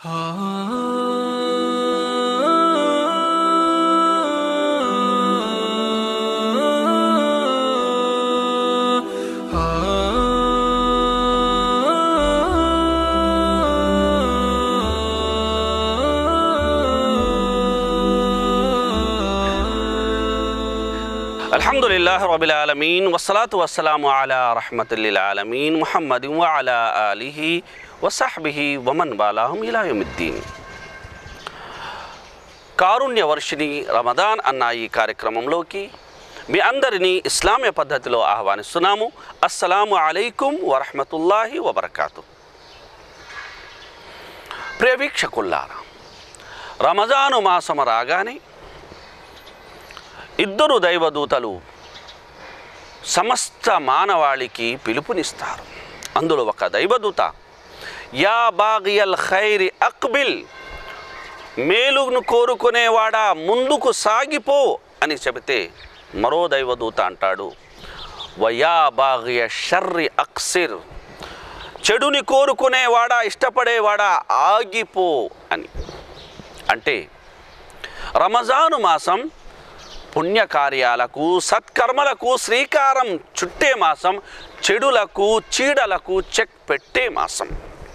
الحمد لله رب العالمين والصلاة والسلام على رحمة للعالمين محمد وعلى آله وصحبه ومن والاهم إلى يوم الدين కారుణ్య వర్షిణి రమదాన్ అన్న ఈ కార్యక్రమంలోకి మీ అందరినీ ఇస్లామీయ పద్ధతిలో ఆహ్వానిస్తున్నాము అస్సలాము అలైకుం వరహమతుల్లాహి వబర్కాతు ప్రియ వీక్షకుల్లారా రమజాను మాసము రాగానే ఇద్దరు దైవదూతలు సమస్త మానవాళికి పిలుపునిస్తారు అందులో ఒక దైవదూత యా బాగియల్ ఖైరి అక్బిల్ మేలును కోరుకునేవాడా ముందుకు సాగిపో అని చెబితే మరో దైవదూత అంటాడు వయా బాగియ షర్రి అక్సిర్ చెడుని కోరుకునేవాడా ఇష్టపడేవాడా ఆగిపో అని అంటే రమజాను మాసం పుణ్యకార్యాలకు సత్కర్మలకు శ్రీకారం చుట్టే మాసం చెడులకు చీడలకు చెక్ పెట్టే మాసం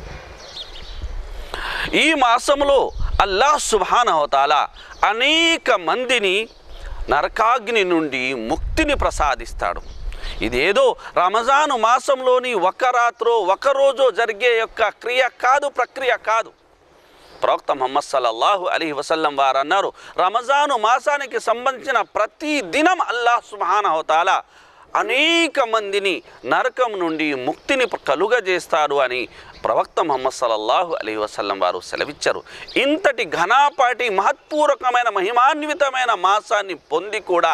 ఈ మాసంలో అల్లాహ్ సుబానవతాల అనేక మందిని నరకాగ్ని నుండి ముక్తిని ప్రసాదిస్తాడు ఇదేదో రమజాను మాసంలోని ఒక రాత్రో ఒక రోజో జరిగే యొక్క క్రియ కాదు ప్రక్రియ కాదు ప్రవక్త ముహమ్మద్ సల్లల్లాహు అలీ వసల్లం వారు అన్నారు రమజాను మాసానికి సంబంధించిన ప్రతి దినం అల్లాహ్ సుబానహతాల అనేక మందిని నరకం నుండి ముక్తిని కలుగజేస్తాడు అని ప్రవక్త ముహమ్మద్ సల్లల్లాహు అలీ వసల్లం వారు సెలవిచ్చారు ఇంతటి ఘనాపాటి మహత్పూర్వకమైన మహిమాన్వితమైన మాసాన్ని పొంది కూడా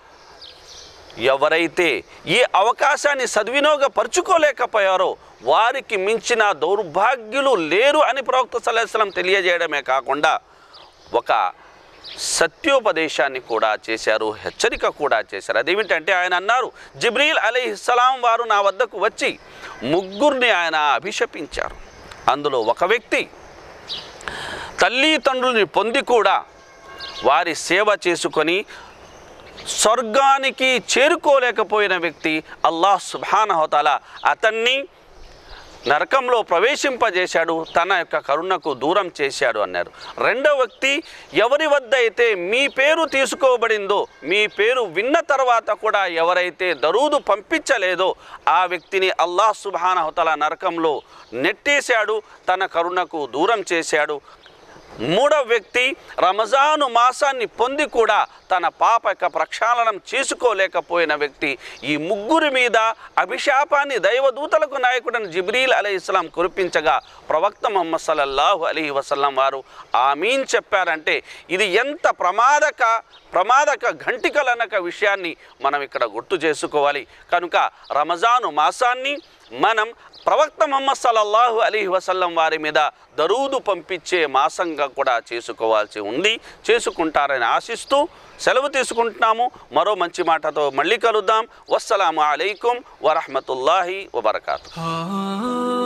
ఎవరైతే ఈ అవకాశాన్ని సద్వినియోగపరుచుకోలేకపోయారో వారికి మించిన దౌర్భాగ్యులు లేరు అని ప్రవక్త సలహస్లం తెలియజేయడమే కాకుండా ఒక సత్యోపదేశాన్ని కూడా చేశారు హెచ్చరిక కూడా చేశారు అదేమిటంటే ఆయన అన్నారు జిబ్రీల్ అలీహిస్సలాం వారు నా వద్దకు వచ్చి ముగ్గురిని ఆయన అభిశపించారు అందులో ఒక వ్యక్తి తల్లిదండ్రుల్ని పొంది కూడా వారి సేవ చేసుకొని స్వర్గానికి చేరుకోలేకపోయిన వ్యక్తి అల్లాహ్ సుబానహోతాల అతన్ని నరకంలో ప్రవేశింపజేశాడు తన యొక్క కరుణకు దూరం చేశాడు అన్నారు రెండో వ్యక్తి ఎవరి వద్ద అయితే మీ పేరు తీసుకోబడిందో మీ పేరు విన్న తర్వాత కూడా ఎవరైతే దరూదు పంపించలేదో ఆ వ్యక్తిని అల్లాహ్ సుబానహతల నరకంలో నెట్టేశాడు తన కరుణకు దూరం చేశాడు మూడవ వ్యక్తి రమజాను మాసాన్ని పొంది కూడా తన పాప యొక్క ప్రక్షాళనం చేసుకోలేకపోయిన వ్యక్తి ఈ ముగ్గురి మీద అభిశాపాన్ని దైవదూతలకు నాయకుడని జిబ్రీల్ అలీ ఇస్లాం కురిపించగా ప్రవక్త మొహమ్మద్ సల్లల్లాహు అలీ వసల్లం వారు ఆమీన్ చెప్పారంటే ఇది ఎంత ప్రమాదక ప్రమాదక ఘంటికలనక విషయాన్ని మనం ఇక్కడ గుర్తు చేసుకోవాలి కనుక రమజాను మాసాన్ని మనం ప్రవక్త మొహమ్మద్ సల్లల్లాహు అలీ వసల్లం వారి మీద దరూదు పంపించే మాసంగా కూడా చేసుకోవాల్సి ఉంది చేసుకుంటారని ఆశిస్తూ సెలవు తీసుకుంటున్నాము మరో మంచి మాటతో మళ్ళీ కలుద్దాం వస్సలాము అలైకుం వరహమతుల్లాహి వబర్కాతు ah